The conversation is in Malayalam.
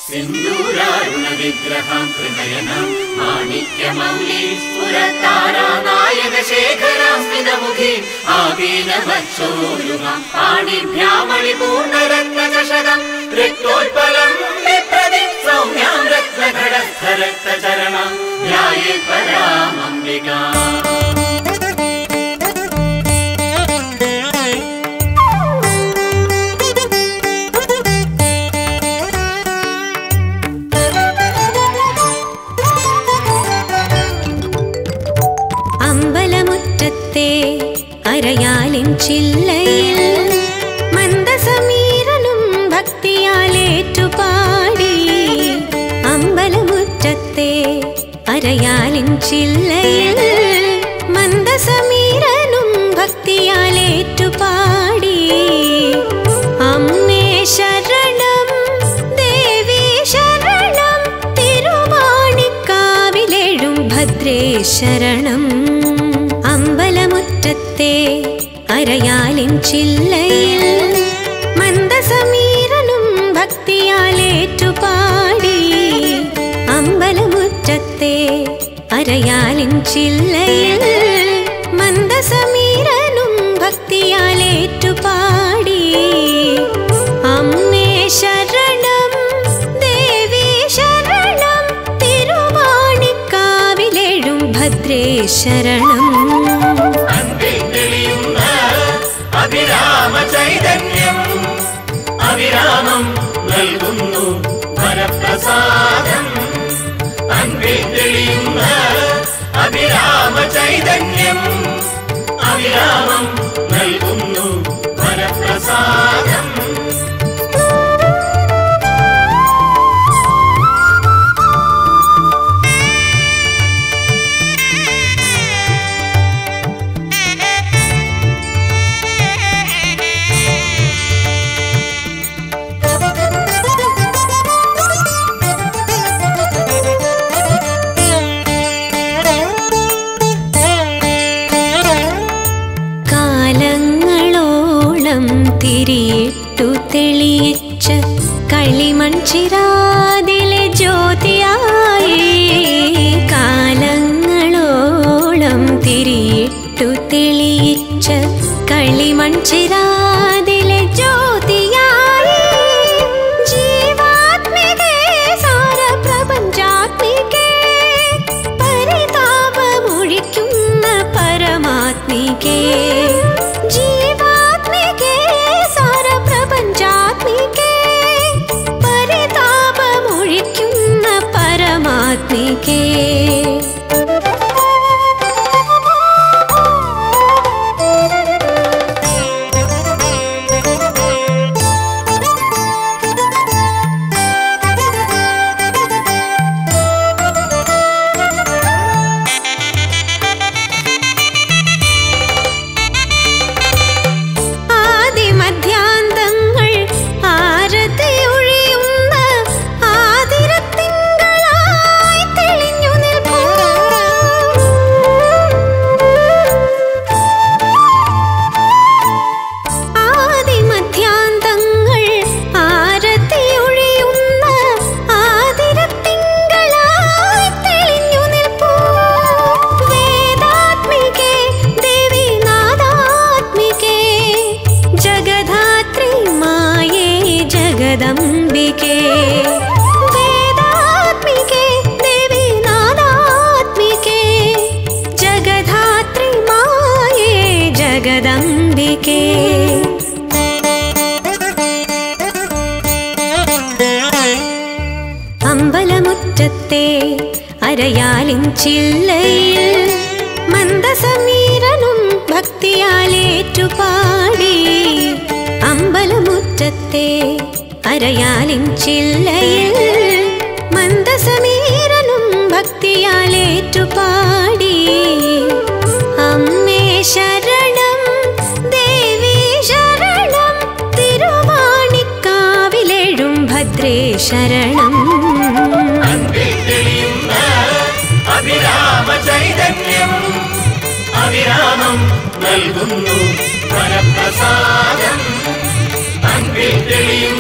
സിന്ദൂരാരുണ വിഗ്രഹം ഹൃദയനം മാണിക്യമൗലി സ്ഫുരത്താരാനായക ശേഖരാം സ്മിതമുഖി ആദീനവച്ചോരുഹാം പാണിഭ്യാമണി പൂർണ്ണരത്നചഷകം രക്തോത്പലം വിപ്രതി സൗമ്യാം രത്നഘടസ്ഥ രക്തചരണം ധ്യായേ പരാമംബികാ അമ്പലമുറ്റത്തെ അരയാലിൻ ചില്ലയിൽ മന്ദസമീരനും ഭക്തിയാലേറ്റുപാടി അമ്പലമുറ്റത്തെ അരയാലിൻ ചില്ലയിൽ മന്ദസമീരനും ഭക്തിയാലേറ്റുപാടി അമ്മേ ശരണം ദേവി ശരണം തിരുവാണിക്കാവിലെഴും ഭദ്രേ ശരണം അമ്പലമുറ്റത്തെ അരയാലിൻ ചില്ലയിൽ മന്ദസമീരനും ഭക്തിയാലേറ്റുപാടി അമ്പലമുറ്റത്തെ അരയാലിൻ ചില്ലയിൽ മന്ദസമീരനും ഭക്തിയാലേറ്റുപാടി അമ്മേ ശരണം ദേവി ശരണം തിരുവാണിക്കാവിലെഴും ഭദ്രേ ശരണം അൻപിൽ തെളിയുന്ന അഭിരാമ ചൈതന്യം അവിരാമം നൽകുന്നു വരപ്രസാദം അൻപിൽ തെളിയുന്ന അഭിരാമ ചൈതന്യം അവിരാമം നൽകുന്നു വരപ്രസാദം കാലങ്ങളോളം തിരിയിട്ടു തെളിയിച്ച കളിമൺ ചിരാതിലെ ജ്യോതിയായി കാലങ്ങളോളം തിരിയിട്ടു തെളിയിച്ച കളിമൺ ചിരാതിലെ ജ്യോതിയായി ജീവാത്മികേ സാരപ്രപഞ്ചാത്മികേ പരിതാപമൊഴിക്കുന്ന പരമാത്മികേ ജീവാത്മികേ സാരപ്രപഞ്ചാത്മികേ പരിതാപമൊഴിക്കുന്ന പരമാത്മികേ ആദിമധ്യാന്തങ്ങൾ ആരതി ഒഴിയുന്ന ആതിരത്തിങ്കളായി തെളിഞ്ഞു നിൽപ്പൂ ആദിമധ്യാന്തങ്ങൾ ആരതി ഒഴിയുന്ന ആതിരത്തിങ്കളായി തെളിഞ്ഞു നിൽപ്പൂ വേദാത്മികേ ദേവി നാദാത്മികേ ജഗധാത്രി മായേ ജഗദംബികേ വേദാത്മികേ ദേവി നാദാത്മികേ ജഗധാത്രി മായേ ജഗദംബികേ അമ്പലമുറ്റത്തെ അരയാലിൻ ചില്ലയിൽ മന്ദസമീരനും ഭക്തിയാലേറ്റുപാടി അമ്പലമുറ്റത്തെ അരയാലിൻ ചില്ലയിൽ മന്ദസമീരനും ഭക്തിയാലേറ്റുപാടി അമ്മേ ശരണം ദേവി ശരണം തിരുവാണിക്കാവിലെഴും ഭദ്രേ ശരണം അൻപിൽ തെളിയുന്ന അഭിരാമ ചൈതന്യം അവിരാമം നൽകുന്നു വരപ്രസാദം അൻപിൽ തെളിയുന്ന